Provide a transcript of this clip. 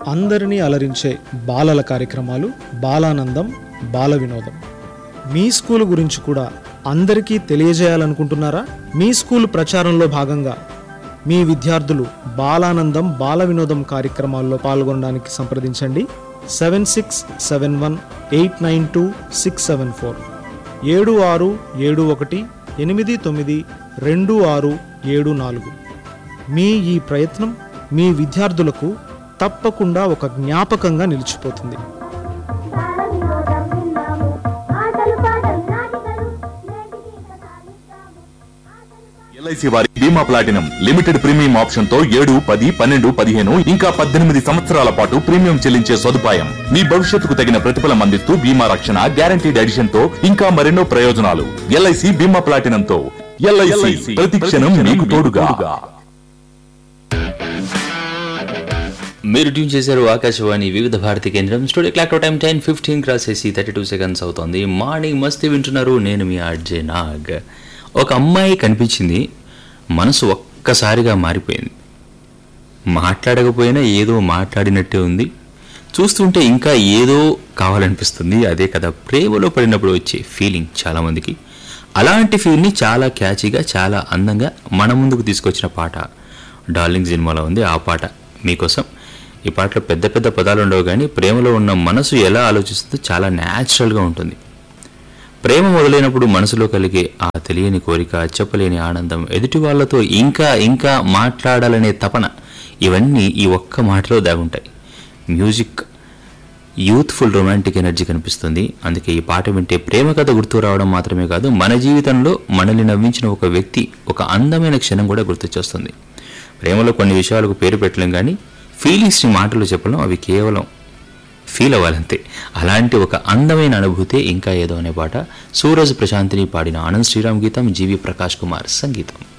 అందరినీ అలరించే బాలల కార్యక్రమాలు బాలానందం బాల వినోదం మీ స్కూల్ గురించి కూడా అందరికీ తెలియజేయాలనుకుంటున్నారా మీ స్కూల్ ప్రచారంలో భాగంగా మీ విద్యార్థులు బాలానందం బాల వినోదం కార్యక్రమాల్లో పాల్గొనడానికి సంప్రదించండి seven six seven one eight nine two six seven four ఏడు ఆరు ఏడు ఒకటి ఎనిమిది తొమ్మిది రెండు ఆరు ఏడు నాలుగు మీ ఈ ప్రయత్నం మీ విద్యార్థులకు తప్పకుండా ఒక జ్ఞాపకంగా నిలిచిపోతుంది బాలవినోదం విన్నాము ఆటలు పాటలు నాటికలు నేటికి సాగిస్తాము ఆటలు ఎల్ఐసి వారి బీమా ప్లాటినం లిమిటెడ్ ప్రీమియం ఆప్షన్ తో ఏడు పది పన్నెండు పదిహేను ఇంకా పద్దెనిమిది సంవత్సరాల పాటు ప్రీమియం చెల్లించే సదుపాయం మీ భవిష్యత్తుకు తగిన ప్రతిఫలం అందిస్తూ బీమా రక్షణ గ్యారంటీడ్ ఎడిషన్ తో ఇంకా మరెన్నో ప్రయోజనాలు ఎల్ఐసి బీమా ప్లాటినం తో ఎల్ఐసి ప్రతి క్షణం మీకు తోడుగా మీరు ట్యూన్ చేశారు ఆకాశవాణి వివిధ భారతి కేంద్రం studio clock time ten fifteen cross చేసి థర్టీ టూ సెకండ్స్ అవుతోంది మార్నింగ్ మస్తీ వింటున్నారు నేను మీ ఆర్జే నాగ్ ఒక అమ్మాయి కనిపించింది మనసు ఒక్కసారిగా మారిపోయింది మాట్లాడకపోయినా ఏదో మాట్లాడినట్టే ఉంది చూస్తుంటే ఇంకా ఏదో కావాలనిపిస్తుంది అదే కదా ప్రేమలో పడినప్పుడు వచ్చే ఫీలింగ్ చాలామందికి అలాంటి ఫీల్ని చాలా క్యాచీగా చాలా అందంగా మన ముందుకు తీసుకొచ్చిన పాట డార్లింగ్ సినిమాలో ఉంది ఆ పాట మీకోసం ఈ పాటలో పెద్ద పెద్ద పదాలు ఉండవు కానీ ప్రేమలో ఉన్న మనసు ఎలా ఆలోచిస్తుందో చాలా న్యాచురల్గా ఉంటుంది ప్రేమ మొదలైనప్పుడు మనసులో కలిగే ఆ తెలియని కోరిక చెప్పలేని ఆనందం ఎదుటి వాళ్ళతో ఇంకా ఇంకా మాట్లాడాలనే తపన ఇవన్నీ ఈ ఒక్క మాటలో దాగుంటాయి మ్యూజిక్ యూత్ఫుల్ రొమాంటిక్ ఎనర్జీ కనిపిస్తుంది అందుకే ఈ పాట వింటే ప్రేమ కథ గుర్తు రావడం మాత్రమే కాదు మన జీవితంలో మనల్ని నవ్వించిన ఒక వ్యక్తి ఒక అందమైన క్షణం కూడా గుర్తొచ్చేస్తుంది ప్రేమలో కొన్ని విషయాలకు పేరు పెట్టలేం కానీ ఫీలింగ్స్ని మాటలు చెప్పడం అవి కేవలం ఫీల్ అవ్వాలంతే అలాంటి ఒక అందమైన అనుభూతే ఇంకా ఏదో అనే పాట సూరజ్ ప్రశాంతిని పాడిన ఆనంద్ శ్రీరామ్ గీతం జీవి ప్రకాష్ కుమార్ సంగీతం